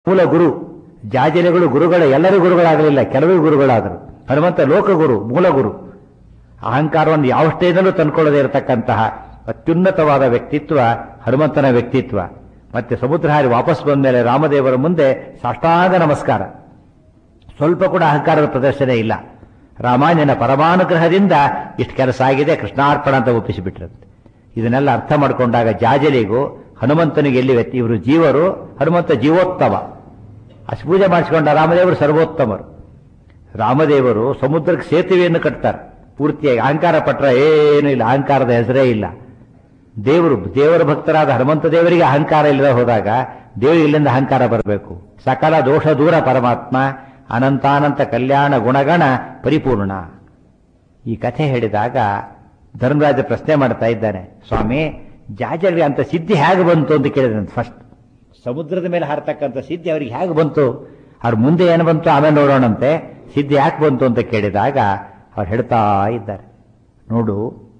ಮೂಲ ಗುರು ಜಾಜಲೆಗಳು ಗುರುಗಳ ಎಲ್ಲರೂ ಗುರುಗಳಾಗಲಿಲ್ಲ ಕೆಲವೇ ಗುರುಗಳಾದರು ಹನುಮಂತ ಲೋಕಗುರು ಮೂಲ ಗುರು ಅಹಂಕಾರವನ್ನು ಯಾವ ಸ್ಟೇಜಲ್ಲೂ ತಂದ್ಕೊಳ್ಳದೆ ಇರತಕ್ಕಂತಹ ಅತ್ಯುನ್ನತವಾದ ವ್ಯಕ್ತಿತ್ವ ಹನುಮಂತನ ವ್ಯಕ್ತಿತ್ವ ಮತ್ತೆ ಸಮುದ್ರ ಹಾರಿ ವಾಪಸ್ ಬಂದ ಮೇಲೆ ರಾಮದೇವರ ಮುಂದೆ ಸಾಷ್ಟಾಂಗ ನಮಸ್ಕಾರ ಸ್ವಲ್ಪ ಕೂಡ ಅಹಂಕಾರದ ಪ್ರದರ್ಶನ ಇಲ್ಲ ರಾಮಾಯಣನ ಪರಮಾನುಗ್ರಹದಿಂದ ಇಷ್ಟು ಕೆಲಸ ಆಗಿದೆ ಕೃಷ್ಣಾರ್ಪಣ ಅಂತ ಒಪ್ಪಿಸಿಬಿಟ್ರಂತೆ ಇದನ್ನೆಲ್ಲ ಅರ್ಥ ಮಾಡಿಕೊಂಡಾಗ ಜಾಜಲಿಗೂ ಹನುಮಂತನಿಗೆ ಎಲ್ಲಿ ವ್ಯತ್ಯ ಇವರು ಜೀವರು ಹನುಮಂತ ಜೀವೋತ್ತಮ ಅಷ್ಟು ಪೂಜೆ ಮಾಡಿಸಿಕೊಂಡ ರಾಮದೇವರು ಸರ್ವೋತ್ತಮರು ರಾಮದೇವರು ಸಮುದ್ರಕ್ಕೆ ಸೇತುವೆಯನ್ನು ಕಟ್ತಾರೆ ಪೂರ್ತಿಯಾಗಿ ಅಹಂಕಾರ ಪಟ್ರ ಏನೂ ಇಲ್ಲ ಅಹಂಕಾರದ ಹೆಸರೇ ಇಲ್ಲ ದೇವರು ದೇವರ ಭಕ್ತರಾದ ಹನುಮಂತ ದೇವರಿಗೆ ಅಹಂಕಾರ ಇಲ್ಲದೆ ಹೋದಾಗ ದೇವರಿಗೆ ಇಲ್ಲಿಂದ ಅಹಂಕಾರ ಬರಬೇಕು ಸಕಲ ದೋಷ ದೂರ ಪರಮಾತ್ಮ ಅನಂತಾನಂತ ಕಲ್ಯಾಣ ಗುಣಗಣ ಪರಿಪೂರ್ಣ ಈ ಕಥೆ ಹೇಳಿದಾಗ ಧರ್ಮರಾಜ ಪ್ರಶ್ನೆ ಮಾಡ್ತಾ ಇದ್ದಾನೆ ಸ್ವಾಮಿ ಜಾಜರಿಗೆ ಅಂತ ಸಿದ್ಧಿ ಹೇಗೆ ಬಂತು ಅಂತ ಕೇಳಿದಂತೆ ಫಸ್ಟ್ ಸಮುದ್ರದ ಮೇಲೆ ಹಾರತಕ್ಕಂಥ ಸಿದ್ಧಿ ಅವರಿಗೆ ಹೇಗೆ ಬಂತು ಅವ್ರ ಮುಂದೆ ಏನು ಬಂತು ಆಮೇಲೆ ನೋಡೋಣಂತೆ ಸಿದ್ಧಿ ಯಾಕೆ ಬಂತು ಅಂತ ಕೇಳಿದಾಗ ಅವ್ರು ಹೇಳ್ತಾ ಇದ್ದಾರೆ ನೋಡು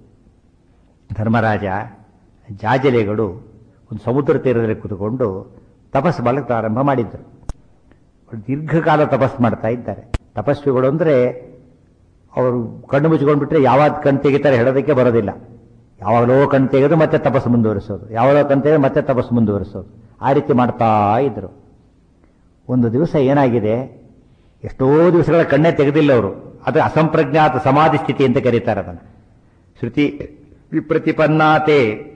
ಧರ್ಮರಾಜ ಜಾಜಲೆಗಳು ಒಂದು ಸಮುದ್ರ ತೀರದಲ್ಲಿ ಕೂತ್ಕೊಂಡು ತಪಸ್ಸು ಮಾಡಕ್ಕೆ ಪ್ರಾರಂಭ ಮಾಡಿದ್ರು ದೀರ್ಘಕಾಲ ತಪಸ್ಸು ಮಾಡ್ತಾ ಇದ್ದಾರೆ ತಪಸ್ವಿಗಳು ಅಂದರೆ ಅವರು ಕಣ್ಣು ಮುಚ್ಕೊಂಡ್ಬಿಟ್ರೆ ಯಾವಾಗ ಕಣ್ ತೆಗಿತಾರೆ ಹೇಳೋದಕ್ಕೆ ಬರೋದಿಲ್ಲ ಯಾವಾಗಲೋ ಕಣ್ ತೆಗೆದು ಮತ್ತೆ ತಪಸ್ಸು ಮುಂದುವರಿಸೋದು ಯಾವಾಗಲೋ ಕಣ್ ತೆಗೆದು ಮತ್ತೆ ತಪಸ್ಸು ಮುಂದುವರಿಸೋದು ಆ ರೀತಿ ಮಾಡ್ತಾ ಇದ್ರು ಒಂದು ದಿವಸ ಏನಾಗಿದೆ ಎಷ್ಟೋ ದಿವಸಗಳ ಕಣ್ಣೇ ತೆಗೆದಿಲ್ಲ ಅವರು ಅದು ಅಸಂಪ್ರಜ್ಞಾತ ಸಮಾಧಿ ಸ್ಥಿತಿ ಅಂತ ಕರೀತಾರೆ ಅದನ್ನು ಶ್ರುತಿ ವಿಪ್ರತಿಪನ್ನಾತೆ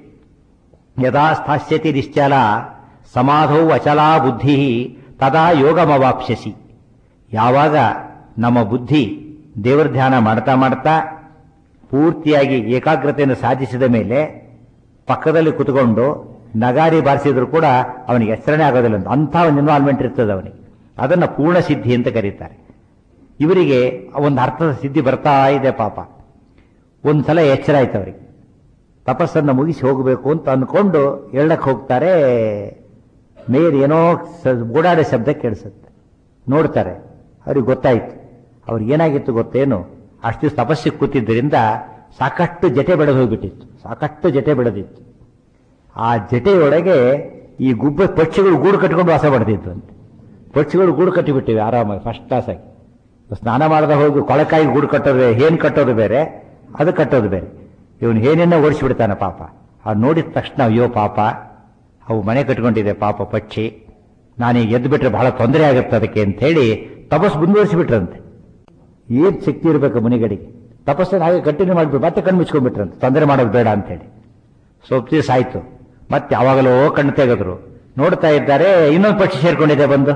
ಯದಾ ಸ್ಥಾಸ್ಯತಿ ನಿಶ್ಚಲ ಸಮಾಧೌ ಅಚಲಾ ಬುದ್ಧಿ ತದಾ ಯೋಗಮವಾಪ್ಸ್ಯಸಿ ಯಾವಾಗ ನಮ್ಮ ಬುದ್ಧಿ ದೇವರ ಧ್ಯಾನ ಮಾಡ್ತಾ ಮಾಡ್ತಾ ಪೂರ್ತಿಯಾಗಿ ಏಕಾಗ್ರತೆಯನ್ನು ಸಾಧಿಸಿದ ಮೇಲೆ ಪಕ್ಕದಲ್ಲಿ ಕುತ್ಕೊಂಡು ನಗಾರಿ ಬಾರಿಸಿದ್ರು ಕೂಡ ಅವನಿಗೆ ಹೆಸರಣೆ ಆಗೋದಿಲ್ಲ ಅಂತ ಅಂಥ ಒಂದು ಇನ್ವಾಲ್ವ್ಮೆಂಟ್ ಇರ್ತದೆ ಅವನಿಗೆ ಅದನ್ನು ಪೂರ್ಣ ಸಿದ್ಧಿ ಅಂತ ಕರೀತಾರೆ ಇವರಿಗೆ ಒಂದು ಅರ್ಥದ ಸಿದ್ಧಿ ಬರ್ತಾ ಇದೆ ಪಾಪ ಒಂದು ಸಲ ಎಚ್ಚರ ಆಯ್ತು ಅವರಿಗೆ ತಪಸ್ಸನ್ನು ಮುಗಿಸಿ ಹೋಗಬೇಕು ಅಂತ ಅಂದ್ಕೊಂಡು ಹೇಳಕ್ಕೆ ಹೋಗ್ತಾರೆ ಮೇಲ್ ಏನೋ ಓಡಾಡೋ ಶಬ್ದ ಕೇಳಿಸುತ್ತೆ ನೋಡ್ತಾರೆ ಅವ್ರಿಗೆ ಗೊತ್ತಾಯ್ತು ಅವ್ರಿಗೆ ಏನಾಗಿತ್ತು ಗೊತ್ತೇನು ಅಷ್ಟು ದಿವಸ ತಪಸ್ಸಿಗೆ ಕೂತಿದ್ದರಿಂದ ಸಾಕಷ್ಟು ಜಟೆ ಬೆಳೆದು ಹೋಗ್ಬಿಟ್ಟಿತ್ತು ಸಾಕಷ್ಟು ಜಟೆ ಬೆಳೆದಿತ್ತು ಆ ಜಟೆಯೊಳಗೆ ಈ ಗುಬ್ಬ ಪಕ್ಷಿಗಳು ಗೂಡು ಕಟ್ಕೊಂಡು ವಾಸ ಪಡೆದಿತ್ತು ಅಂತ ಪಕ್ಷಿಗಳು ಗೂಡು ಕಟ್ಟಿಬಿಟ್ಟಿವೆ ಆರಾಮಾಗಿ ಫಸ್ಟ್ ಕ್ಲಾಸಾಗಿ ಸ್ನಾನ ಮಾಡದೆ ಹೋಗಿ ಕೊಳಕಾಯಿ ಗೂಡು ಕಟ್ಟೋದು ಬೇರೆ ಹೇನ್ ಕಟ್ಟೋದು ಬೇರೆ ಅದು ಕಟ್ಟೋದು ಬೇರೆ ಇವನು ಏನೇನೋ ಓಡಿಸಿಬಿಡ್ತಾನೆ ಪಾಪ ಅದು ನೋಡಿದ ತಕ್ಷಣ ಅಯ್ಯೋ ಪಾಪ ಅವು ಮನೆ ಕಟ್ಕೊಂಡಿದೆ ಪಾಪ ಪಕ್ಷಿ ನಾನೀಗ ಎದ್ದು ಬಿಟ್ರೆ ಬಹಳ ತೊಂದರೆ ಆಗುತ್ತೆ ಅದಕ್ಕೆ ಅಂತ ಹೇಳಿ ತಪಸ್ಸು ಮುಂದುವರಿಸಿಬಿಟ್ರಂತೆ ಏನ್ ಶಕ್ತಿ ಇರಬೇಕು ಮುನಿಗಡಿಗೆ ತಪಸ್ಸನ್ನು ಹಾಗೆ ಕಂಟಿನ್ಯೂ ಮಾಡಿಬಿಟ್ಟು ಮತ್ತೆ ಕಣ್ಣು ಮುಚ್ಕೊಂಡ್ಬಿಟ್ರಂತೆ ತೊಂದರೆ ಮಾಡೋದು ಬೇಡ ಅಂತೇಳಿ ಸ್ವಲ್ಪ ದಿವಸ ಆಯ್ತು ಮತ್ತೆ ಯಾವಾಗಲೋ ಕಣ್ಣು ತೆಗೆದ್ರು ನೋಡ್ತಾ ಇದ್ದಾರೆ ಇನ್ನೊಂದು ಪಕ್ಷಿ ಸೇರ್ಕೊಂಡಿದೆ ಬಂದು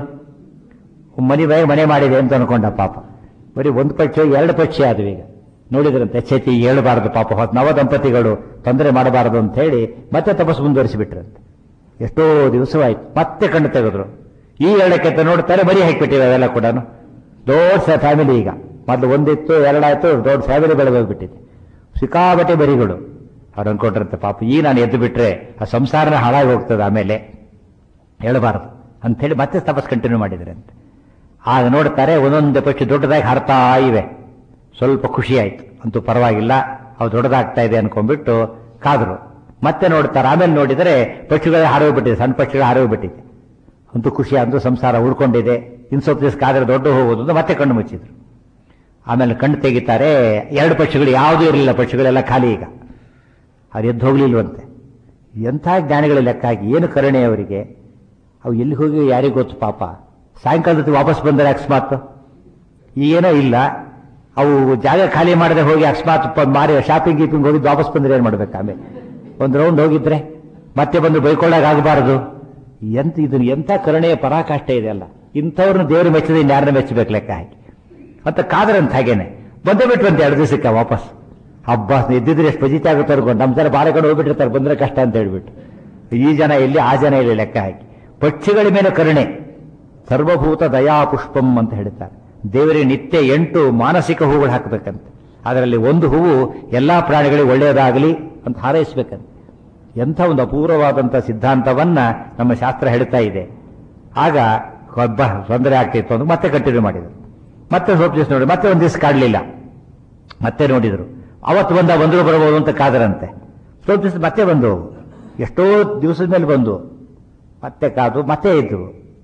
ಮನೆ ಬಾಯಿ ಮನೆ ಮಾಡಿದೆ ಅಂತ ಅನ್ಕೊಂಡ ಪಾಪ ಬರೀ ಒಂದು ಪಕ್ಷಿ ಎರಡು ಪಕ್ಷಿ ಆದ್ವು ಈಗ ನೋಡಿದ್ರಂತೆ ಎಚ್ಚೆತಿ ಹೇಳಬಾರದು ಪಾಪ ಹೊತ್ತು ನವ ದಂಪತಿಗಳು ತೊಂದರೆ ಮಾಡಬಾರದು ಅಂತ ಹೇಳಿ ಮತ್ತೆ ತಪಸ್ಸು ಮುಂದುವರಿಸಿಬಿಟ್ರಂತೆ ಎಷ್ಟೋ ದಿವಸವಾಯ್ತು ಮತ್ತೆ ಕಣ್ಣು ತೆಗೆದ್ರು ಈ ಎರಡಕ್ಕೆ ನೋಡ್ತಾರೆ ಬರೀ ಹಾಕಿಬಿಟ್ಟಿವೆ ಅವೆಲ್ಲ ಕೂಡ ದೊಡ್ಡ ಫ್ಯಾಮಿಲಿ ಈಗ ಮೊದಲು ಒಂದಿತ್ತು ಎರಡಾಯ್ತು ದೊಡ್ಡ ಫ್ಯಾಮಿಲಿ ಬೆಳೆದೋಗ್ಬಿಟ್ಟಿದೆ ಸಿಕ್ಕಾಬಟ್ಟೆ ಬರಿಗಳು ಅವ್ರು ಅನ್ಕೊಂಡ್ರಂತೆ ಪಾಪ ಈ ನಾನು ಎದ್ದು ಬಿಟ್ರೆ ಆ ಸಂಸಾರನ ಹಾಳಾಗಿ ಹೋಗ್ತದೆ ಆಮೇಲೆ ಹೇಳಬಾರದು ಅಂಥೇಳಿ ಮತ್ತೆ ತಪಸ್ ಕಂಟಿನ್ಯೂ ಮಾಡಿದ್ರಂತೆ ಆಗ ನೋಡ್ತಾರೆ ಒಂದೊಂದು ಪಕ್ಷಿ ದೊಡ್ಡದಾಗಿ ಹಾರ್ತಾ ಇವೆ ಸ್ವಲ್ಪ ಖುಷಿ ಆಯ್ತು ಅಂತೂ ಪರವಾಗಿಲ್ಲ ಅವು ದೊಡ್ಡದಾಗ್ತಾ ಇದೆ ಅನ್ಕೊಂಡ್ಬಿಟ್ಟು ಕಾದ್ರು ಮತ್ತೆ ನೋಡ್ತಾರೆ ಆಮೇಲೆ ನೋಡಿದರೆ ಪಕ್ಷಿಗಳೇ ಹಾರೋಗ್ಬಿಟ್ಟಿದೆ ಸಣ್ಣ ಪಕ್ಷಿಗಳು ಹಾರೋಗ್ಬಿಟ್ಟಿದೆ ಅಂತೂ ಖುಷಿ ಅಂತೂ ಸಂಸಾರ ಉಳ್ಕೊಂಡಿದೆ ಇನ್ನು ಸ್ವಲ್ಪ ದಿವಸ ಕಾದ್ರೆ ದೊಡ್ಡ ಹೋಗೋದು ಅಂತ ಮತ್ತೆ ಕಣ್ಣು ಮುಚ್ಚಿದ್ರು ಆಮೇಲೆ ಕಣ್ಣು ತೆಗಿತಾರೆ ಎರಡು ಪಕ್ಷಿಗಳು ಯಾವುದೂ ಇರಲಿಲ್ಲ ಪಕ್ಷಿಗಳೆಲ್ಲ ಖಾಲಿ ಈಗ ಅವ್ರು ಎದ್ದು ಹೋಗ್ಲಿಲ್ವಂತೆ ಎಂಥ ಜ್ಞಾನಿಗಳ ಲೆಕ್ಕ ಹಾಕಿ ಏನು ಕರುಣೆ ಅವರಿಗೆ ಅವು ಎಲ್ಲಿ ಹೋಗಿ ಯಾರಿಗೂ ಗೊತ್ತು ಪಾಪ ಸಾಯಂಕಾಲದ ವಾಪಸ್ ಬಂದರೆ ಅಕಸ್ಮಾತ್ ಏನೋ ಇಲ್ಲ ಅವು ಜಾಗ ಖಾಲಿ ಮಾಡದೆ ಹೋಗಿ ಅಕಸ್ಮಾತ್ ಮಾರಿ ಶಾಪಿಂಗ್ ಗೀಪಿಂಗ್ ಹೋಗಿ ವಾಪಸ್ ಬಂದ್ರೆ ಏನು ಮಾಡ್ಬೇಕು ಆಮೇಲೆ ಒಂದು ರೌಂಡ್ ಹೋಗಿದ್ರೆ ಮತ್ತೆ ಬಂದು ಬೈಕೊಳ್ಳಾಗ ಆಗಬಾರದು ಎಂತ ಇದು ಎಂಥ ಕರುಣೆಯ ಪರಾಕಾಷ್ಠೆ ಇದೆ ಅಲ್ಲ ಇಂಥವ್ರನ್ನ ದೇವರು ಮೆಚ್ಚದೆ ಇನ್ಯಾರನ್ನ ಮೆಚ್ಚಬೇಕು ಲೆಕ್ಕ ಹಾಕಿ ಅಂತ ಕಾದ್ರಂತ ಹಾಗೇನೆ ಬಂದೇ ಬಿಟ್ರಂತೆ ಎರಡು ದಿವಸಕ್ಕೆ ವಾಪಸ್ ಹಬ್ಬ ಎದ್ದಿದ್ರೆ ಎಷ್ಟು ಬಜಿತ ಆಗುತ್ತೆ ಅನ್ಕೊಂಡು ನಮ್ಮ ಜನ ಬಾಳೆ ಕಡೆ ಹೋಗ್ಬಿಟ್ಟಿರ್ತಾರೆ ಬಂದ್ರೆ ಕಷ್ಟ ಅಂತ ಹೇಳ್ಬಿಟ್ಟು ಈ ಜನ ಎಲ್ಲಿ ಆ ಜನ ಇಲ್ಲಿ ಲೆಕ್ಕ ಹಾಕಿ ಪಕ್ಷಿಗಳ ಮೇಲೆ ಕರುಣೆ ಸರ್ವಭೂತ ದಯಾ ಪುಷ್ಪಂ ಅಂತ ಹೇಳ್ತಾರೆ ದೇವರಿಗೆ ನಿತ್ಯ ಎಂಟು ಮಾನಸಿಕ ಹೂಗಳು ಹಾಕಬೇಕಂತ ಅದರಲ್ಲಿ ಒಂದು ಹೂವು ಎಲ್ಲಾ ಪ್ರಾಣಿಗಳಿಗೆ ಒಳ್ಳೆಯದಾಗಲಿ ಅಂತ ಹಾರೈಸಬೇಕಂತ ಎಂಥ ಒಂದು ಅಪೂರ್ವವಾದಂಥ ಸಿದ್ಧಾಂತವನ್ನ ನಮ್ಮ ಶಾಸ್ತ್ರ ಹೇಳ್ತಾ ಇದೆ ಆಗ ಹಬ್ಬ ತೊಂದರೆ ಆಗ್ತಿತ್ತು ಅಂತ ಮತ್ತೆ ಕಂಟಿನ್ಯೂ ಮಾಡಿದರು ಮತ್ತೆ ಸ್ವಲ್ಪ ದಿವಸ ನೋಡಿ ಮತ್ತೆ ಒಂದು ದಿವಸ ಕಾಡಲಿಲ್ಲ ಮತ್ತೆ ನೋಡಿದರು ಅವತ್ತು ಬಂದ ಬಂದರು ಬರಬಹುದು ಅಂತ ಕಾದರಂತೆ ಸ್ವಲ್ಪ ದಿವಸ ಮತ್ತೆ ಬಂದು ಎಷ್ಟೋ ದಿವಸದ ಮೇಲೆ ಬಂದು ಮತ್ತೆ ಕಾದು ಮತ್ತೆ ಇದ್ರು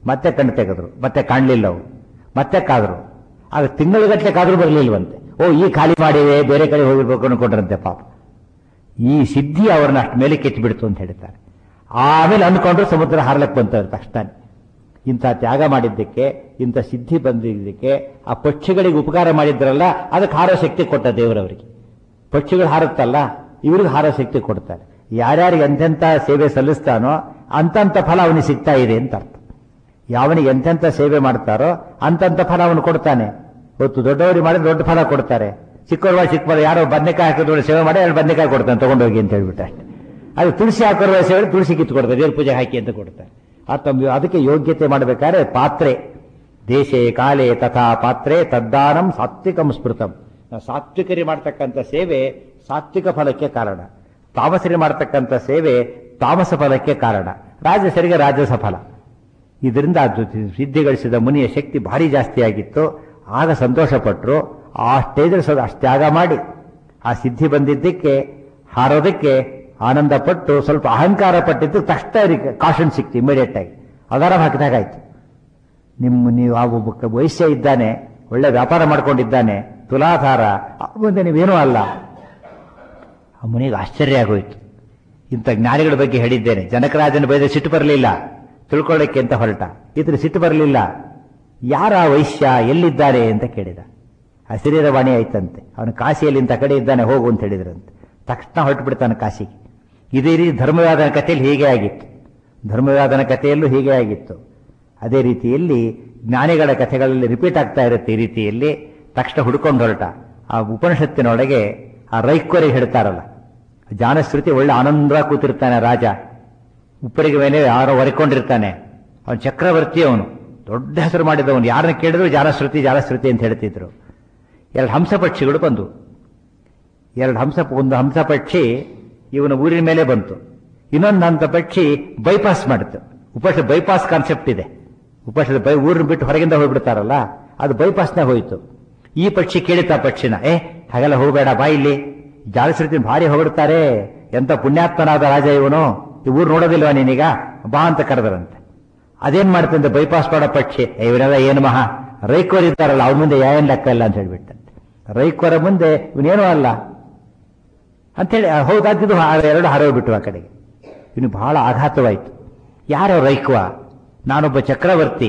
ಮತ್ತೆ ಕಣ್ಣು ತೆಗೆದ್ರು ಮತ್ತೆ ಕಾಣಲಿಲ್ಲ ಅವು ಮತ್ತೆ ಕಾದ್ರು ಆಗ ತಿಂಗಳುಗಟ್ಟಲೆ ಕಾದ್ರೂ ಬರಲಿಲ್ವಂತೆ ಓ ಈ ಖಾಲಿ ಮಾಡಿವೆ ಬೇರೆ ಕಡೆ ಹೋಗಿರ್ಬೇಕು ಅನ್ಕೊಂಡ್ರಂತೆ ಪಾಪ ಈ ಸಿದ್ಧಿ ಅವ್ರನ್ನ ಅಷ್ಟು ಮೇಲೆ ಕೆತ್ತಿಬಿಡ್ತು ಅಂತ ಹೇಳ್ತಾರೆ ಆಮೇಲೆ ಅಂದ್ಕೊಂಡ್ರು ಸಮುದ್ರ ಹಾರ್ಲಕ್ಕೆ ಬಂತವ್ರು ತಕ್ಷಣ ಇಂಥ ತ್ಯಾಗ ಮಾಡಿದ್ದಕ್ಕೆ ಇಂಥ ಸಿದ್ಧಿ ಬಂದಿದ್ದಕ್ಕೆ ಆ ಪಕ್ಷಿಗಳಿಗೆ ಉಪಕಾರ ಮಾಡಿದ್ರಲ್ಲ ಅದಕ್ಕೆ ಹಾರೋ ಶಕ್ತಿ ಕೊಟ್ಟ ದೇವರವರಿಗೆ ಪಕ್ಷಿಗಳು ಹಾರುತ್ತಲ್ಲ ಇವ್ರಿಗೆ ಹಾರೋ ಶಕ್ತಿ ಕೊಡ್ತಾರೆ ಯಾರ್ಯಾರಿಗೆ ಎಂತೆಂಥ ಸೇವೆ ಸಲ್ಲಿಸ್ತಾನೋ ಅಂತಂತ ಫಲ ಅವನಿಗೆ ಸಿಗ್ತಾ ಇದೆ ಅಂತ ಅರ್ಥ ಯಾವನಿಗೆ ಎಂತೆಂಥ ಸೇವೆ ಮಾಡ್ತಾರೋ ಅಂತಂತ ಫಲ ಅವನು ಕೊಡ್ತಾನೆ ಇವತ್ತು ದೊಡ್ಡವರಿಗೆ ಮಾಡಿದ್ರೆ ದೊಡ್ಡ ಫಲ ಕೊಡ್ತಾರೆ ಚಿಕ್ಕವ್ರ ಚಿಕ್ಕ ಯಾರೋ ಬದನೆಕಾಯಿ ಹಾಕಿದ್ರೆ ಸೇವೆ ಮಾಡಿ ಎರಡು ಬದನೆಕಾಯಿ ಕೊಡ್ತಾನೆ ತಗೊಂಡೋಗಿ ಅಂತ ಹೇಳ್ಬಿಟ್ಟು ಅಷ್ಟೇ ಅದು ತುಳಸಿ ಹಾಕೋರುವ ಸೇವೆ ತುಳಸಿ ಕಿತ್ತು ಕೊಡ್ತಾರೆ ದೇವ್ರ ಪೂಜೆ ಹಾಕಿ ಅಂತ ಕೊಡ್ತಾರೆ ಆ ತಮ್ಮ ಅದಕ್ಕೆ ಯೋಗ್ಯತೆ ಮಾಡಬೇಕಾದ್ರೆ ಪಾತ್ರೆ ದೇಶೇ ಕಾಲೇ ತಥಾ ಪಾತ್ರೆ ತದ್ದಾನಂ ಸಾತ್ವಿಕಂ ಸ್ಮೃತಂ ನಾವು ಸಾತ್ವಿಕರಿ ಮಾಡ್ತಕ್ಕಂಥ ಸೇವೆ ಸಾತ್ವಿಕ ಫಲಕ್ಕೆ ಕಾರಣ ತಾಮಸರಿ ಮಾಡ್ತಕ್ಕಂಥ ಸೇವೆ ತಾಮಸ ಫಲಕ್ಕೆ ಕಾರಣ ರಾಜಸರಿಗೆ ರಾಜಸ ಫಲ ಇದರಿಂದ ಅದು ಸಿದ್ಧಿ ಗಳಿಸಿದ ಮುನಿಯ ಶಕ್ತಿ ಭಾರಿ ಜಾಸ್ತಿ ಆಗಿತ್ತು ಆಗ ಸಂತೋಷಪಟ್ಟರು ಆ ಸ್ಟೇಜಲ್ಲಿ ಸದ ಅಷ್ಟು ತ್ಯಾಗ ಮಾಡಿ ಆ ಸಿದ್ಧಿ ಬಂದಿದ್ದಕ್ಕೆ ಹಾರೋದಕ್ಕೆ ಆನಂದ ಪಟ್ಟು ಸ್ವಲ್ಪ ಅಹಂಕಾರ ಪಟ್ಟಿದ್ದು ತಕ್ಷಣ ಅವರಿಗೆ ಕಾಶನ್ ಸಿಕ್ತು ಇಮಿಡಿಯೇಟ್ ಆಗಿ ಅಲಾರಾಮ್ ಹಾಕಿದಾಗಾಯ್ತು ನಿಮ್ಮ ನೀವು ಆ ಒಬ್ಬ ವೈಶ್ಯ ಇದ್ದಾನೆ ಒಳ್ಳೆ ವ್ಯಾಪಾರ ಮಾಡ್ಕೊಂಡಿದ್ದಾನೆ ತುಲಾಧಾರ ಮುಂದೆ ನೀವೇನೂ ಅಲ್ಲ ಆ ಮುನಿಗೆ ಆಶ್ಚರ್ಯ ಆಗೋಯ್ತು ಇಂಥ ಜ್ಞಾನಿಗಳ ಬಗ್ಗೆ ಹೇಳಿದ್ದೇನೆ ಜನಕರಾಜನ ಬೈದ ಸಿಟ್ಟು ಬರಲಿಲ್ಲ ತಿಳ್ಕೊಳ್ಳೋಕ್ಕೆ ಅಂತ ಹೊರಟ ಇದ್ರ ಸಿಟ್ಟು ಬರಲಿಲ್ಲ ಯಾರ ಆ ವೈಶ್ಯ ಎಲ್ಲಿದ್ದಾರೆ ಅಂತ ಕೇಳಿದ ಆ ಶರೀರವಾಣಿ ಆಯ್ತಂತೆ ಅವನು ಕಾಶಿಯಲ್ಲಿ ಇಂಥ ಕಡೆ ಇದ್ದಾನೆ ಹೋಗು ಅಂತ ಹೇಳಿದ್ರಂತೆ ತಕ್ಷಣ ಹೊರಟು ಬಿಡ್ತಾನೆ ಕಾಶಿಗೆ ಇದೇ ರೀತಿ ಧರ್ಮವಾದನ ಕಥೆಯಲ್ಲಿ ಹೀಗೆ ಆಗಿತ್ತು ಧರ್ಮವಾದನ ಕಥೆಯಲ್ಲೂ ಹೀಗೆ ಆಗಿತ್ತು ಅದೇ ರೀತಿಯಲ್ಲಿ ಜ್ಞಾನಿಗಳ ಕಥೆಗಳಲ್ಲಿ ರಿಪೀಟ್ ಆಗ್ತಾ ಇರುತ್ತೆ ಈ ರೀತಿಯಲ್ಲಿ ತಕ್ಷಣ ಹುಡ್ಕೊಂಡು ಹೊರಟ ಆ ಉಪನಿಷತ್ತಿನೊಳಗೆ ಆ ರೈಕ್ವರಿಗೆ ಹೇಳ್ತಾರಲ್ಲ ಜಾನಶ್ರುತಿ ಒಳ್ಳೆ ಆನಂದ ಕೂತಿರ್ತಾನೆ ರಾಜ ಉಪ್ಪರಿಗೆ ಮೇಲೆ ಯಾರೋ ಹೊರಕೊಂಡಿರ್ತಾನೆ ಅವನು ಚಕ್ರವರ್ತಿ ಅವನು ದೊಡ್ಡ ಹೆಸರು ಮಾಡಿದವನು ಯಾರನ್ನ ಕೇಳಿದ್ರು ಜಾನಶ್ರುತಿ ಜಾನಶ್ರುತಿ ಅಂತ ಹೇಳ್ತಿದ್ರು ಎರಡು ಹಂಸ ಪಕ್ಷಿಗಳು ಬಂದು ಎರಡು ಹಂಸ ಒಂದು ಹಂಸ ಪಕ್ಷಿ ಇವನ ಊರಿನ ಮೇಲೆ ಬಂತು ಇನ್ನೊಂದು ಹಂಸ ಪಕ್ಷಿ ಬೈಪಾಸ್ ಮಾಡಿತು ಉಪನಿಷ ಬೈಪಾಸ್ ಕಾನ್ಸೆಪ್ಟ್ ಇದೆ ಉಪನಿಷತ್ ಬೈ ಊರನ್ನ ಬಿಟ್ಟು ಹೊರಗಿಂದ ಹೋಗ್ಬಿಡ್ತಾರಲ್ಲ ಅದು ಬೈಪಾಸ್ನೇ ಹೋಯಿತು ಈ ಪಕ್ಷಿ ಕೇಳಿತ ಪಕ್ಷಿನ ಏ ಹಾಗೆಲ್ಲ ಹೋಗಬೇಡ ಬಾ ಇಲ್ಲಿ ಜಾಲಶ್ರುತಿ ಭಾರಿ ಹೊಗಡ್ತಾರೆ ಎಂತ ಪುಣ್ಯಾತ್ಮನಾದ ರಾಜ ಇವನು ಈ ಊರು ನೋಡೋದಿಲ್ವಾ ನೀನೀಗ ಬಾ ಅಂತ ಕರೆದರಂತೆ ಅದೇನ್ ಮಾಡ್ತಂತೆ ಬೈಪಾಸ್ ಮಾಡೋ ಪಕ್ಷಿ ಏ, ಇವರೆಲ್ಲ ಏನು ಮಹಾ ರೈಕೋರ್ ಇದ್ದಾರಲ್ಲ ಅವ್ರ ಮುಂದೆ ಏನ್ ಲೆಕ್ಕ ಇಲ್ಲ ಅಂತ ಹೇಳ್ಬಿಟ್ಟಂತೆ ರೈಕೋರ ಮುಂದೆ ಇವನೇನೂ ಅಲ್ಲ ಅಂತೇಳಿ ಹೌದಾದ್ದು ಎರಡು ಹಾರೋಗ್ಬಿಟ್ರು ಆ ಕಡೆಗೆ ಇನ್ನು ಬಹಳ ಆಘಾತವಾಯಿತು ಯಾರೋ ರೈಕ್ವ ನಾನೊಬ್ಬ ಚಕ್ರವರ್ತಿ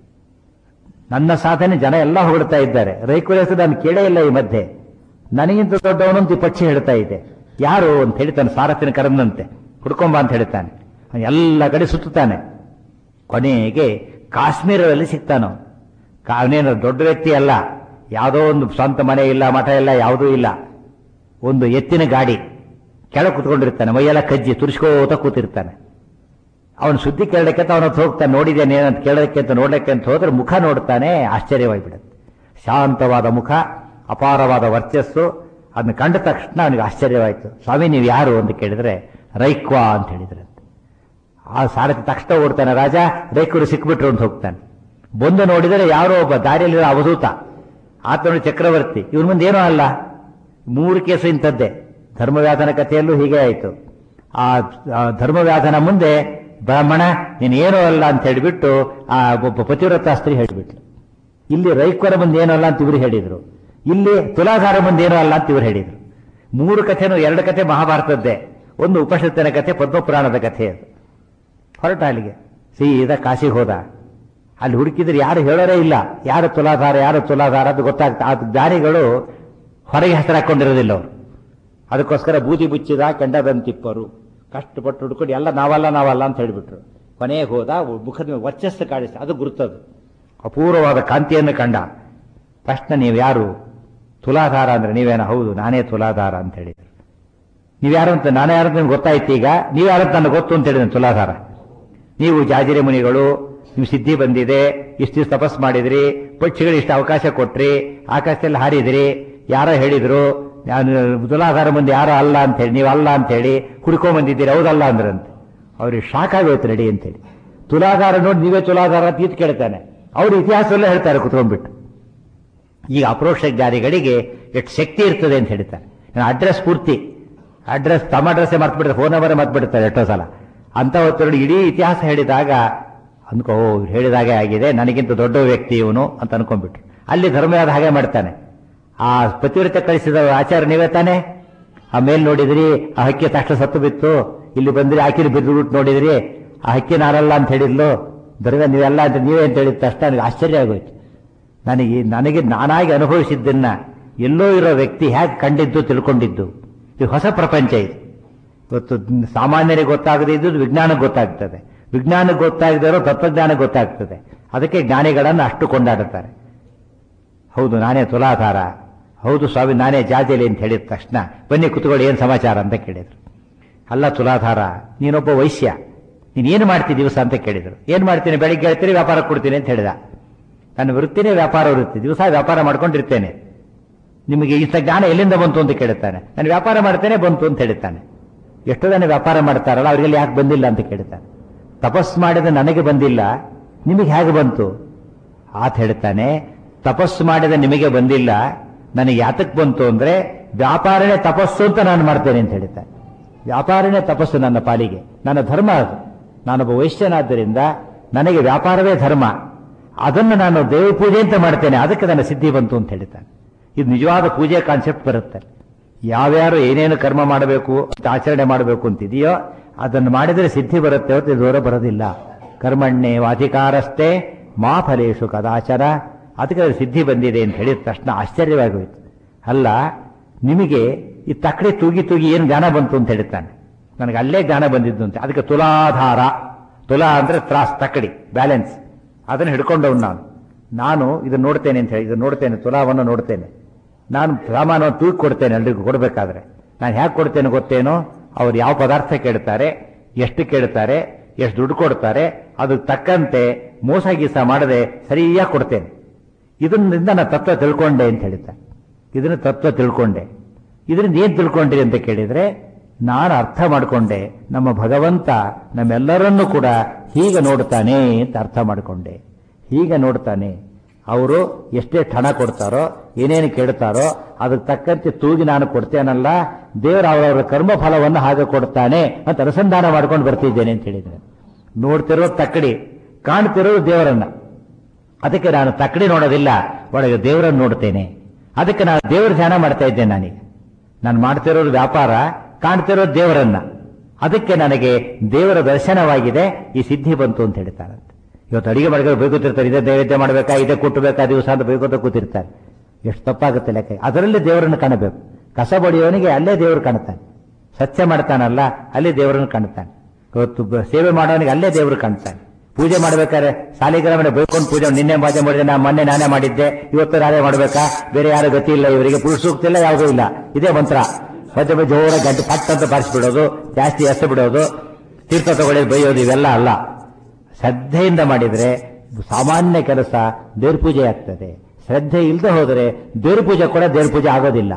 ನನ್ನ ಸಾಧನೆ ಜನ ಎಲ್ಲ ಹೊಗಳ್ತಾ ಇದ್ದಾರೆ ರೈಕುಲ ಹೆಸರು ನಾನು ಕೇಳೇ ಇಲ್ಲ ಈ ಮಧ್ಯೆ ನನಗಿಂತ ದೊಡ್ಡವನು ಅಂತ ಈ ಪಕ್ಷಿ ಹೇಳ್ತಾ ಇದೆ ಯಾರು ಅಂತ ಹೇಳಿ ತನ್ನ ಸಾರಥಿನ ಕರೆದಂತೆ ಹುಡ್ಕೊಂಬ ಅಂತ ಹೇಳ್ತಾನೆ ಅವ್ನು ಎಲ್ಲ ಕಡೆ ಸುತ್ತುತ್ತಾನೆ ಕೊನೆಗೆ ಕಾಶ್ಮೀರದಲ್ಲಿ ಸಿಗ್ತಾನೋ ಅವನೇನು ದೊಡ್ಡ ವ್ಯಕ್ತಿ ಅಲ್ಲ ಯಾವುದೋ ಒಂದು ಸ್ವಂತ ಮನೆ ಇಲ್ಲ ಮಠ ಇಲ್ಲ ಯಾವುದೂ ಇಲ್ಲ ಒಂದು ಎತ್ತಿನ ಗಾಡಿ ಕೆಳಗೆ ಕುತ್ಕೊಂಡಿರ್ತಾನೆ ಮೈಯೆಲ್ಲ ಕಜ್ಜಿ ತುರ್ಸ್ಕೋತ ಕೂತಿರ್ತಾನೆ ಅವನು ಸುದ್ದಿ ಕೇಳಕ್ಕೆ ಅಂತ ಅವನ ಹತ್ರ ಹೋಗ್ತಾನೆ ನೋಡಿದ್ದೇನೆ ಏನಂತ ಕೇಳೋದಕ್ಕೆ ಅಂತ ನೋಡಕ್ಕೆ ಅಂತ ಹೋದ್ರೆ ಮುಖ ನೋಡ್ತಾನೆ ಆಶ್ಚರ್ಯವಾಗಿಬಿಡುತ್ತೆ ಶಾಂತವಾದ ಮುಖ ಅಪಾರವಾದ ವರ್ಚಸ್ಸು ಅದನ್ನ ಕಂಡ ತಕ್ಷಣ ಅವನಿಗೆ ಆಶ್ಚರ್ಯವಾಯಿತು ಸ್ವಾಮಿ ನೀವು ಯಾರು ಅಂತ ಕೇಳಿದ್ರೆ ರೈಕ್ವಾ ಅಂತ ಹೇಳಿದ್ರಂತೆ ಆ ಸಾರಥಿ ತಕ್ಷಣ ಓಡ್ತಾನೆ ರಾಜ ರೈಕರು ಸಿಕ್ಬಿಟ್ರು ಅಂತ ಹೋಗ್ತಾನೆ ಬಂದು ನೋಡಿದರೆ ಯಾರೋ ಒಬ್ಬ ದಾರಿಯಲ್ಲಿರೋ ಅವಧೂತ ಆತನು ಚಕ್ರವರ್ತಿ ಇವನ್ ಮುಂದೆ ಏನೂ ಅಲ್ಲ ಮೂರು ಕೇಸು ಇಂಥದ್ದೇ ಧರ್ಮವ್ಯಾಧನ ಕಥೆಯಲ್ಲೂ ಹೀಗೆ ಆಯಿತು ಆ ಆ ಧರ್ಮವ್ಯಾಧನ ಮುಂದೆ ಬ್ರಾಹ್ಮಣ ನೀನು ಏನೂ ಅಲ್ಲ ಅಂತ ಹೇಳಿಬಿಟ್ಟು ಆ ಒಬ್ಬ ಪತಿವ್ರತ ಸ್ತ್ರೀ ಹೇಳಿಬಿಟ್ಲು ಇಲ್ಲಿ ರೈಕ್ವರ ಮುಂದೆ ಏನೂ ಅಲ್ಲ ಅಂತ ಇವರು ಹೇಳಿದ್ರು ಇಲ್ಲಿ ತುಲಾಧಾರ ಮುಂದೆ ಏನೂ ಅಲ್ಲ ಅಂತ ಇವರು ಹೇಳಿದ್ರು ಮೂರು ಕಥೆನೂ ಎರಡು ಕಥೆ ಮಹಾಭಾರತದ್ದೇ ಒಂದು ಉಪನಿಷತ್ತಿನ ಕಥೆ ಪದ್ಮಪುರಾಣದ ಕಥೆ ಅದು ಹೊರಟ ಅಲ್ಲಿಗೆ ಸೀದಾ ಕಾಶಿಗೆ ಹೋದ ಅಲ್ಲಿ ಹುಡುಕಿದ್ರೆ ಯಾರು ಹೇಳೋರೇ ಇಲ್ಲ ಯಾರು ತುಲಾಧಾರ ಯಾರು ತುಲಾಧಾರ ಅಂತ ಗೊತ್ತಾಗ್ತಾ ಆ ದಾರಿಗಳು ಹೊರಗೆ ಹೆಸರು ಹಾಕೊಂಡಿರೋದಿಲ್ಲ ಅವರು ಅದಕ್ಕೋಸ್ಕರ ಬೂದಿ ಬುಚ್ಚಿದ ಕೆಂಡದಂತಿಪ್ಪರು ಕಷ್ಟಪಟ್ಟು ಹುಡ್ಕೊಂಡು ಎಲ್ಲ ನಾವಲ್ಲ ನಾವಲ್ಲ ಅಂತ ಹೇಳಿಬಿಟ್ರು ಕೊನೆಗೆ ಹೋದ ಮುಖದ ಮೇಲೆ ವರ್ಚಸ್ಸು ಕಾಣಿಸ್ತು ಅದು ಗುರುತದು ಅಪೂರ್ವವಾದ ಕಾಂತಿಯನ್ನು ಕಂಡ ತಕ್ಷಣ ನೀವು ಯಾರು ತುಲಾಧಾರ ಅಂದ್ರೆ ನೀವೇನ ಹೌದು ನಾನೇ ತುಲಾಧಾರ ಅಂತ ಹೇಳಿದ್ರು ನೀವ್ಯಾರು ಅಂತ ನಾನೇ ಯಾರು ಅಂತ ನಿಮ್ಗೆ ಗೊತ್ತಾಯ್ತು ಈಗ ನೀವ್ಯಾರು ಅಂತ ನನಗೆ ಗೊತ್ತು ಅಂತ ಹೇಳಿದ್ರು ತುಲಾಧಾರ ನೀವು ಜಾಜಿರೆ ಮುನಿಗಳು ನಿಮ್ ಸಿದ್ಧಿ ಬಂದಿದೆ ಇಷ್ಟು ದಿವಸ ತಪಸ್ ಮಾಡಿದ್ರಿ ಪಕ್ಷಿಗಳು ಇಷ್ಟು ಅವಕಾಶ ಕೊಟ್ರಿ ಆಕಾಶದಲ್ಲಿ ಹಾರಿದ್ರಿ ಯಾರೋ ಹೇಳಿದ್ರು ನಾನು ತುಲಾಧಾರ ಮುಂದೆ ಯಾರೋ ಅಲ್ಲ ಅಂತ ಹೇಳಿ ನೀವು ಅಲ್ಲ ಅಂತ ಹೇಳಿ ಹುಡ್ಕೊಂಡ್ ಬಂದಿದ್ದೀರಿ ಹೌದಲ್ಲ ಅಂದ್ರಂತೆ ಅವ್ರಿಗೆ ಶಾಕ್ ಆಗೋಯ್ತು ರೆಡಿ ಅಂತೇಳಿ ತುಲಾಧಾರ ನೋಡಿ ನೀವೇ ತುಲಾಧಾರ ಅಂತ ಈತ ಕೇಳ್ತಾನೆ ಅವ್ರು ಇತಿಹಾಸದಲ್ಲೇ ಹೇಳ್ತಾರೆ ಕುತ್ಕೊಂಡ್ಬಿಟ್ಟು ಈಗ ಅಪ್ರೋಕ್ಷ ಜ್ಞಾನಿಗಳಿಗೆ ಎಷ್ಟು ಶಕ್ತಿ ಇರ್ತದೆ ಅಂತ ಹೇಳ್ತಾರೆ ನನ್ನ ಅಡ್ರೆಸ್ ಪೂರ್ತಿ ಅಡ್ರೆಸ್ ತಮ್ಮ ಅಡ್ರೆಸ್ ಮರ್ತು ಬಿಡ್ತಾರೆ ಫೋನ್ ನಂಬರ್ ಮರ್ತು ಬಿಡ್ತಾರೆ ಎಷ್ಟೋ ಸಲ ಅಂತ ಹೊತ್ತು ಇಡೀ ಇತಿಹಾಸ ಹೇಳಿದಾಗ ಅಂದ್ಕೋ ಓ, ಇವ್ರು ಹೇಳಿದಾಗೆ ಆಗಿದೆ ನನಗಿಂತ ದೊಡ್ಡ ವ್ಯಕ್ತಿ ಇವನು ಅಂತ ಅನ್ಕೊಂಡ್ಬಿಟ್ರು ಅಲ್ಲಿ ಧರ್ಮರಾಜ ಹಾಗೆ ಮಾಡ್ತಾನೆ ಆ ಪತಿವ್ರತೆ ಕಳಿಸಿದ ಆಚಾರ ನೀವೇ ತಾನೆ ಆ ಮೇಲ್ ನೋಡಿದ್ರಿ ಆ ಹಕ್ಕಿ ತಕ್ಷಣ ಸತ್ತು ಬಿತ್ತು ಇಲ್ಲಿ ಬಂದ್ರಿ ಆಕಿನ ಬಿದ್ದು ಬಿಟ್ಟು ನೋಡಿದ್ರಿ ಆ ಹಕ್ಕಿ ನಾನಲ್ಲ ಅಂತ ಹೇಳಿದ್ಲು ಧರ್ಮ ನೀವೆಲ್ಲ ಅಂತ ನೀವೇ ಅಂತ ಹೇಳಿದ ತಕ್ಷಣ ನನಗೆ ಆಶ್ಚರ್ಯ ಆಗೋಯ್ತು ನನಗೆ ನನಗೆ ನಾನಾಗಿ ಅನುಭವಿಸಿದ್ದನ್ನ ಎಲ್ಲೋ ಇರೋ ವ್ಯಕ್ತಿ ಹೇಗೆ ಕಂಡಿದ್ದು ತಿಳ್ಕೊಂಡಿದ್ದು ಇದು ಹೊಸ ಪ್ರಪಂಚ ಇದು ಇವತ್ತು ಸಾಮಾನ್ಯರಿಗೆ ಗೊತ್ತಾಗದೇ ಇದ್ದು ವಿಜ್ಞಾನಕ್ಕೆ ಗೊತ್ತಾಗ್ತದೆ ವಿಜ್ಞಾನಕ್ಕೆ ಗೊತ್ತಾಗದೇ ಇರೋ ತತ್ವಜ್ಞಾನಕ್ಕೆ ಗೊತ್ತಾಗ್ತದೆ ಅದಕ್ಕೆ ಜ್ಞಾನಿಗಳನ್ನು ಅಷ್ಟು ಕೊಂಡಾಡುತ್ತಾರೆ ಹೌದು ನಾನೇ ತುಲಾಧಾರ ಹೌದು ಸ್ವಾಮಿ ನಾನೇ ಜಾಜಲಿ ಅಂತ ಹೇಳಿದ ತಕ್ಷಣ ಬನ್ನಿ ಕುತ್ಕೊಳ್ಳಿ ಏನು ಸಮಾಚಾರ ಅಂತ ಕೇಳಿದ್ರು ಅಲ್ಲ ತುಲಾಧಾರ ನೀನೊಬ್ಬ ವೈಶ್ಯ ನೀನು ಏನು ಮಾಡ್ತಿ ದಿವಸ ಅಂತ ಕೇಳಿದ್ರು ಏನು ಮಾಡ್ತೀನಿ ಬೆಳಿಗ್ಗೆ ಹೇಳ್ತೀನಿ ವ್ಯಾಪಾರ ಕೊಡ್ತೀನಿ ಅಂತ ಹೇಳಿದ ನನ್ನ ವೃತ್ತಿನೇ ವ್ಯಾಪಾರ ವೃತ್ತಿ ದಿವಸ ವ್ಯಾಪಾರ ಮಾಡ್ಕೊಂಡಿರ್ತೇನೆ ನಿಮಗೆ ಇಂಥ ಜ್ಞಾನ ಎಲ್ಲಿಂದ ಬಂತು ಅಂತ ಕೇಳುತ್ತಾನೆ ನಾನು ವ್ಯಾಪಾರ ಮಾಡ್ತೇನೆ ಬಂತು ಅಂತ ಹೇಳ್ತಾನೆ ಎಷ್ಟೋ ಜನ ವ್ಯಾಪಾರ ಮಾಡ್ತಾರಲ್ಲ ಅವರಿಗೆಲ್ಲ ಯಾಕೆ ಬಂದಿಲ್ಲ ಅಂತ ಕೇಳ್ತಾನೆ ತಪಸ್ ಮಾಡಿದ ನನಗೆ ಬಂದಿಲ್ಲ ನಿಮಗೆ ಹೇಗೆ ಬಂತು ಆತ ಹೇಳ್ತಾನೆ ತಪಸ್ಸು ಮಾಡಿದ ನಿಮಗೆ ಬಂದಿಲ್ಲ ನನಗೆ ಯಾತಕ್ ಬಂತು ಅಂದ್ರೆ ವ್ಯಾಪಾರನೇ ತಪಸ್ಸು ಅಂತ ನಾನು ಮಾಡ್ತೇನೆ ಅಂತ ಹೇಳ್ತಾನೆ ವ್ಯಾಪಾರನೇ ತಪಸ್ಸು ನನ್ನ ಪಾಲಿಗೆ ನನ್ನ ಧರ್ಮ ಅದು ನಾನೊಬ್ಬ ವೈಶ್ಯನಾದ್ದರಿಂದ ನನಗೆ ವ್ಯಾಪಾರವೇ ಧರ್ಮ ಅದನ್ನು ನಾನು ದೇವ ಪೂಜೆ ಅಂತ ಮಾಡ್ತೇನೆ ಅದಕ್ಕೆ ನನ್ನ ಸಿದ್ಧಿ ಬಂತು ಅಂತ ಹೇಳ್ತಾನೆ ಇದು ನಿಜವಾದ ಪೂಜೆ ಕಾನ್ಸೆಪ್ಟ್ ಬರುತ್ತೆ ಯಾವ್ಯಾರು ಏನೇನು ಕರ್ಮ ಮಾಡಬೇಕು ಅಂತ ಆಚರಣೆ ಮಾಡಬೇಕು ಅಂತಿದೆಯೋ ಅದನ್ನು ಮಾಡಿದರೆ ಸಿದ್ಧಿ ಬರುತ್ತೆ ಹೊರತು ದೂರ ಬರೋದಿಲ್ಲ ಕರ್ಮಣ್ಣೆ ವಾಧಿಕಾರಸ್ಥೆ ಮಾ ಫಲೇಶು ಕದಾಚರ ಅದಕ್ಕೆ ಅದು ಸಿದ್ಧಿ ಬಂದಿದೆ ಅಂತ ಹೇಳಿದ ತಕ್ಷಣ ಆಶ್ಚರ್ಯವಾಗೋಯ್ತು ಅಲ್ಲ ನಿಮಗೆ ಈ ತಕ್ಕಡಿ ತೂಗಿ ತೂಗಿ ಏನು ಜ್ಞಾನ ಬಂತು ಅಂತ ಹೇಳ್ತಾನೆ ನನಗೆ ಅಲ್ಲೇ ಜ್ಞಾನ ಬಂದಿದ್ದು ಅಂತ ಅದಕ್ಕೆ ತುಲಾಧಾರ ತುಲಾ ಅಂದ್ರೆ ತ್ರಾಸ್ ತಕ್ಕಡಿ ಬ್ಯಾಲೆನ್ಸ್ ಅದನ್ನು ಹಿಡ್ಕೊಂಡವನು ನಾನು ನಾನು ಇದನ್ನು ನೋಡ್ತೇನೆ ಅಂತ ಹೇಳಿ ಇದನ್ನು ನೋಡ್ತೇನೆ ತುಲಾವನ್ನು ನೋಡ್ತೇನೆ ನಾನು ಸಾಮಾನವನ್ನು ತೂಗಿ ಕೊಡ್ತೇನೆ ಎಲ್ರಿಗೂ ಕೊಡಬೇಕಾದ್ರೆ ನಾನು ಹೇಗೆ ಕೊಡ್ತೇನೆ ಗೊತ್ತೇನೋ ಅವ್ರು ಯಾವ ಪದಾರ್ಥ ಕೇಳ್ತಾರೆ ಎಷ್ಟು ಕೇಳ್ತಾರೆ ಎಷ್ಟು ದುಡ್ಡು ಕೊಡ್ತಾರೆ ಅದಕ್ಕೆ ತಕ್ಕಂತೆ ಮೋಸ ಗೀಸ ಮಾಡದೆ ಸರಿಯಾಗಿ ಕೊಡ್ತೇನೆ ಇದರಿಂದ ನಾನು ತತ್ವ ತಿಳ್ಕೊಂಡೆ ಅಂತ ಹೇಳ್ತಾರೆ ಇದನ್ನ ತತ್ವ ತಿಳ್ಕೊಂಡೆ ಇದರಿಂದ ಏನ್ ತಿಳ್ಕೊಂಡ್ರಿ ಅಂತ ಕೇಳಿದ್ರೆ ನಾನು ಅರ್ಥ ಮಾಡಿಕೊಂಡೆ ನಮ್ಮ ಭಗವಂತ ನಮ್ಮೆಲ್ಲರನ್ನೂ ಕೂಡ ಹೀಗೆ ನೋಡ್ತಾನೆ ಅಂತ ಅರ್ಥ ಮಾಡಿಕೊಂಡೆ ಹೀಗೆ ನೋಡ್ತಾನೆ ಅವರು ಎಷ್ಟೇ ಹಣ ಕೊಡ್ತಾರೋ ಏನೇನು ಕೇಳ್ತಾರೋ ಅದಕ್ಕೆ ತಕ್ಕಂತೆ ತೂಗಿ ನಾನು ಕೊಡ್ತೇನಲ್ಲ ದೇವರು ಅವರವರ ಕರ್ಮ ಫಲವನ್ನು ಹಾಗೆ ಕೊಡ್ತಾನೆ ಅಂತ ಅನುಸಂಧಾನ ಮಾಡ್ಕೊಂಡು ಬರ್ತಿದ್ದೇನೆ ಅಂತ ಹೇಳಿದ್ರೆ ನೋಡ್ತಿರೋ ತಕ್ಕಡಿ ಕಾಣ್ತಿರೋದು ದೇವರನ್ನ ಅದಕ್ಕೆ ನಾನು ತಕ್ಕಡಿ ನೋಡೋದಿಲ್ಲ ಒಳಗೆ ದೇವರನ್ನು ನೋಡ್ತೇನೆ ಅದಕ್ಕೆ ನಾನು ದೇವರ ಧ್ಯಾನ ಮಾಡ್ತಾ ಇದ್ದೇನೆ ನಾನೀಗ ನಾನು ಮಾಡ್ತಿರೋದು ವ್ಯಾಪಾರ ಕಾಣ್ತಿರೋದು ದೇವರನ್ನ ಅದಕ್ಕೆ ನನಗೆ ದೇವರ ದರ್ಶನವಾಗಿದೆ ಈ ಸಿದ್ಧಿ ಬಂತು ಅಂತ ಹೇಳ್ತಾರಂತೆ ಇವತ್ತು ಅಡಿಗೆ ಮಾಡಿದ್ರೆ ಬೈಕೋತಿರ್ತಾರೆ ಇದೇ ನೈವೇದ್ಯ ಮಾಡಬೇಕಾ ಇದೇ ಕುಟ್ಟಬೇಕಾ ದಿವಸ ಅಂತ ಬೈಕೋತ ಕೂತಿರ್ತಾರೆ ಎಷ್ಟು ತಪ್ಪಾಗುತ್ತೆ ಲೆಕ್ಕ ಅದರಲ್ಲಿ ದೇವರನ್ನು ಕಾಣಬೇಕು ಕಸ ಬಡಿಯೋನಿಗೆ ಅಲ್ಲೇ ದೇವರು ಕಾಣ್ತಾನೆ ಸ್ವಚ್ಛ ಮಾಡ್ತಾನಲ್ಲ ಅಲ್ಲಿ ದೇವರನ್ನು ಕಾಣ್ತಾನೆ ಇವತ್ತು ಬ- ಸೇವೆ ಮಾಡೋನಿಗೆ ಅಲ್ಲೇ ದೇವರು ಕಾಣ್ತಾನೆ ಪೂಜೆ ಮಾಡ್ಬೇಕಾದ್ರೆ ಸಾಲಿಗ್ರಾಮನ ಬೈಕೊಂಡು ಪೂಜೆ ನಿನ್ನೆ ಬಾಜೆ ಮಾಡಿದೆ ನಾ ಮೊನ್ನೆ ನಾನೇ ಮಾಡಿದ್ದೆ ಇವತ್ತು ನಾನೇ ಮಾಡ್ಬೇಕಾ ಬೇರೆ ಯಾರು ಗತಿ ಇಲ್ಲ ಇವರಿಗೆ ಪುರುಷ ಸೂಕ್ತ ಇಲ್ಲ ಯಾವುದೂ ಇಲ್ಲ ಇದೇ ಮಂತ್ರ ಮಧ್ಯೆ ಮಧ್ಯೆ ಜೋರ ಗಂಟೆ ಪಟ್ ಅಂತ ಬಾರಿಸ್ಬಿಡೋದು ಜಾಸ್ತಿ ಎಸೆ ಬಿಡೋದು ತೀರ್ಥ ತಗೊಳ್ಳಿ ಬೈಯೋದು ಇವೆಲ್ಲ ಅಲ್ಲ ಶ್ರದ್ಧೆಯಿಂದ ಮಾಡಿದ್ರೆ ಸಾಮಾನ್ಯ ಕೆಲಸ ದೇವ್ರ ಪೂಜೆ ಆಗ್ತದೆ ಶ್ರದ್ಧೆ ಇಲ್ಲದೆ ಹೋದರೆ ದೇವ್ರ ಪೂಜೆ ಕೂಡ ದೇವ್ರ ಪೂಜೆ ಆಗೋದಿಲ್ಲ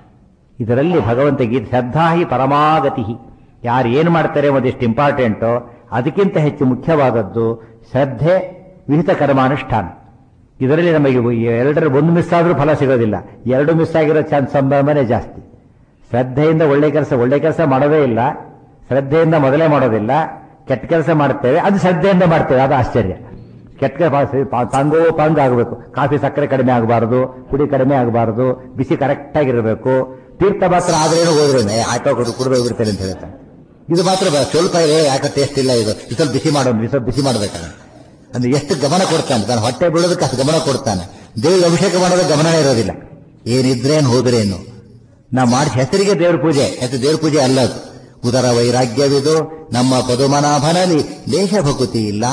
ಇದರಲ್ಲಿ ಭಗವಂತ ಗೀತೆ ಶ್ರದ್ಧಾ ಹಿ ಪರಮಾಗತಿ ಯಾರು ಏನು ಮಾಡ್ತಾರೆ ಒಂದಿಷ್ಟು ಇಂಪಾರ್ಟೆಂಟು ಅದಕ್ಕಿಂತ ಹೆಚ್ಚು ಮುಖ್ಯವಾದದ್ದು ಶ್ರದ್ಧೆ ವಿಹಿತ ಕರ್ಮಾನುಷ್ಠಾನ ಇದರಲ್ಲಿ ನಮಗೆ ಎರಡರ ಒಂದು ಮಿಸ್ ಆದ್ರೂ ಫಲ ಸಿಗೋದಿಲ್ಲ ಎರಡು ಮಿಸ್ ಆಗಿರೋ ಚಾನ್ಸ್ ಸಂಭ್ರಮನೇ ಜಾಸ್ತಿ ಶ್ರದ್ಧೆಯಿಂದ ಒಳ್ಳೆ ಕೆಲಸ ಒಳ್ಳೆ ಕೆಲಸ ಮಾಡೋದೇ ಇಲ್ಲ ಶ್ರದ್ಧೆಯಿಂದ ಮೊದಲೇ ಮಾಡೋದಿಲ್ಲ ಕೆಟ್ಟ ಕೆಲಸ ಮಾಡ್ತೇವೆ ಅದು ಶ್ರದ್ಧೆಯಿಂದ ಮಾಡ್ತೇವೆ ಅದು ಆಶ್ಚರ್ಯ ಕೆಟ್ಟ ಪಾಂಗೋ ಪಾಂಗ್ ಆಗಬೇಕು ಕಾಫಿ ಸಕ್ಕರೆ ಕಡಿಮೆ ಆಗಬಾರದು ಪುಡಿ ಕಡಿಮೆ ಆಗಬಾರದು ಬಿಸಿ ಕರೆಕ್ಟ್ ಆಗಿರಬೇಕು ತೀರ್ಥ ಮಾತ್ರ ಆದ್ರೇನು ಹೋದ್ರೇನೆ ಆಯ್ತು ಕುಡಿದು ಕುಡಿದು ಹೋಗ್ಬಿಡ್ತೇನೆ ಅಂತ ಹೇಳ್ತಾನೆ ಇದು ಮಾತ್ರ ಬ- ಸ್ವಲ್ಪ ಇದೆ ಯಾಕೆ ಟೇಸ್ಟ್ ಇಲ್ಲ ಇದು ಇದು ಸ್ವಲ್ಪ ಬಿಸಿ ಮಾಡೋದು ಇದು ಸ್ವಲ್ಪ ಬಿಸಿ ಮಾಡ್ಬೇಕಾನೆ ಅಂದ್ರೆ ಎಷ್ಟು ಗಮನ ಕೊಡ್ತಾನೆ ತಾನು ಹೊಟ್ಟೆ ಬೀಳೋದಕ್ಕೆ ಅಷ್ಟು ಗಮನ ಕೊಡ್ತಾನೆ ದೇವ್ರಿಗೆ ಅಭಿಷೇಕ ಮಾಡೋದಕ್ಕೆ ಗಮನನೇ ಇರೋದಿಲ್ಲ ಏನಿದ್ರೇನು ಹೋದ್ರೇನು ನಾ ಮಾಡಿ ಹೆಸರಿಗೆ ದೇವ್ರ ಪೂಜೆ ಹೆಸರು ದೇವ್ರ ಪೂಜೆ ಅಲ್ಲ ಅದು ಉದರ ವೈರಾಗ್ಯವಿದು ನಮ್ಮ ಪದುಮನಾಭನಲ್ಲಿ ದೇಶ ಭಕುತಿ ಇಲ್ಲ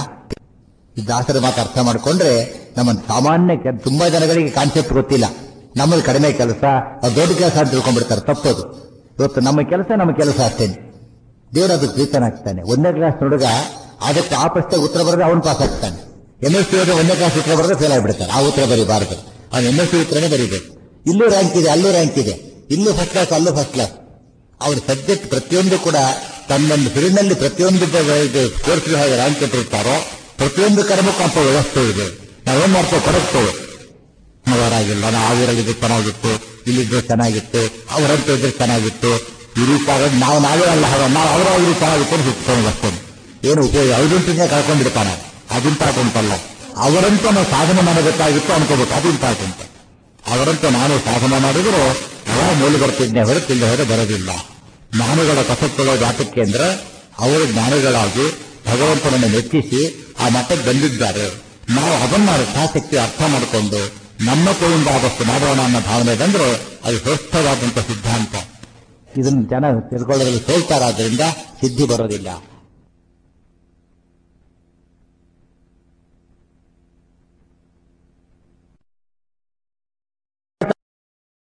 ಈ ದಾಸರ ಮಾತು ಅರ್ಥ ಮಾಡ್ಕೊಂಡ್ರೆ ನಮ್ಮ ಸಾಮಾನ್ಯ ಕೆ- ತುಂಬಾ ಜನಗಳಿಗೆ ಕಾನ್ಸೆಪ್ಟ್ ಗೊತ್ತಿಲ್ಲ ನಮ್ಮಲ್ಲಿ ಕಡಿಮೆ ಕೆಲಸ ಅದು ದೊಡ್ಡ ಕೆಲಸ ಅಂತ ತಿಳ್ಕೊಂಡ್ಬಿಡ್ತಾರೆ ತಪ್ಪದು ಇವತ್ತು ನಮ್ಮ ಕೆಲಸ ನಮ್ಮ ಕೆಲಸ ಅಷ್ಟೇನೆ ದೇವರು ಅದಕ್ಕೆ ಪ್ರೀತನಾಗ್ತಾನೆ ಒಂದನೇ ಕ್ಲಾಸ್ ಹುಡುಗ ಅದಕ್ಕೆ ಆ ಪ್ರಶ್ನೆ ಉತ್ತರ ಬರೆದ್ರೆ ಅವನು ಪಾಸ್ ಆಗ್ತಾನೆ ಎಂ ಎಸ್ ಸಿ ಒಂದನೇ ಕ್ಲಾಸ್ ಉತ್ತರ ಬರೆದ್ರೆ ಫೇಲ್ ಆಗಿಬಿಡ್ತಾನೆ ಆ ಉತ್ತರ ಬರೀಬಾರದು ಅವನು ಎಂ ಎಸ್ ಸಿ ಉತ್ತರನೇ ಬರೀಬೇಕು ಇಲ್ಲೂ ರ್ಯಾಂಕ್ ಇದೆ ಅಲ್ಲೂ ರ್ಯಾಂಕ್ ಇದೆ ಇಲ್ಲೂ ಫಸ್ಟ್ ಕ್ಲಾಸ್ ಅಲ್ಲೂ ಫಸ್ಟ್ ಕ್ಲಾಸ್ ಅವ್ರ ಸಬ್ಜೆಕ್ಟ್ ಪ್ರತಿಯೊಂದು ಕೂಡ ತನ್ನೊಂದು ಫೀಲ್ಡ್ನಲ್ಲಿ ಪ್ರತಿಯೊಂದು ಕೋರ್ಸ್ ಹೇಗೆ ರ್ಯಾಂಕ್ ಕೊಟ್ಟಿರ್ತಾರೋ ಪ್ರತಿಯೊಂದು ಕರ್ಮಕ್ಕೂ ಅಂತ ವ್ಯವಸ್ಥೆ ಇದೆ ನಾವೇನ್ ಮಾಡ್ತೇವೆ ಕೊರಗ್ತೇವೆ ಅವರಾಗಿಲ್ಲ ನಾವು ಆವಿರಲ್ಲಿದ್ದು ಚೆನ್ನಾಗಿತ್ತು ಇಲ್ಲಿದ್ದು ಚೆನ್ನಾಗಿತ್ತು ಅವರಂತೂ ಇದ್ರೆ ಚೆನ್ನಾಗಿತ್ತು ಈ ರೀತಿ ಆಗೋದು ನಾವು ನಾವೇ ಅಲ್ಲ ಹಾಗೆ ನಾವು ಅವರ ಇದ್ರೆ ಚೆನ್ನಾಗಿತ್ತು ಅಂತ ಸುತ್ಕೊಂಡು ಬರ್ತೇನೆ ಏನು ಉಪಯೋಗ ಅವ್ರಂತೇ ಕಳ್ಕೊಂಡ್ಬಿಡ್ತಾನೆ ಅದು ಇಂಪಾರ್ಟೆಂಟ್ ಅಲ್ಲ ಅವರಂತೆ ನಾವು ಸಾಧನೆ ಮಾಡಬೇಕಾಗಿತ್ತು ಅನ್ಕೋಬೇಕು ಅದು ಇಂಪಾರ್ಟೆಂಟ್ ಅವರಂತೆ ನಾನು ಸಾಧನೆ ಮಾಡಿದ್ರೆ ಯಾವ ಮೂಲ ಬರ್ತಿದ್ದೆ ಹೊರತಿಲ್ಲ ಹೊರ ಬರೋದಿಲ್ಲ ಜ್ಞಾನಿಗಳ ಕಸಕ್ಕುಗಳ ಜಾತಕ್ಕೆ ಅಂದ್ರೆ ಅವರು ಜ್ಞಾನಿಗಳಾಗಿ ಭಗವಂತನನ್ನು ಮೆಚ್ಚಿಸಿ ಆ ಮಟ್ಟಕ್ಕೆ ಬಂದಿದ್ದಾರೆ ನಾವು ಅದನ್ನ ಯಥಾಶಕ್ತಿ ಅರ್ಥ ಮಾಡಿಕೊಂಡು ನಮ್ಮ ಕೈಯಿಂದ ಆದಷ್ಟು ಮಾಡೋಣ ಅನ್ನೋ ಭಾವನೆ ಬಂದ್ರೆ ಅದು ಶ್ರೇಷ್ಠವಾದಂಥ ಸಿದ್ಧಾಂತ ಇದನ್ನು ಜನ ತಿಳ್ಕೊಳ್ಳೋದ್ರಲ್ಲಿ ಸೋಲ್ತಾರಾದ್ರಿಂದ ಸಿದ್ಧಿ ಬರೋದಿಲ್ಲ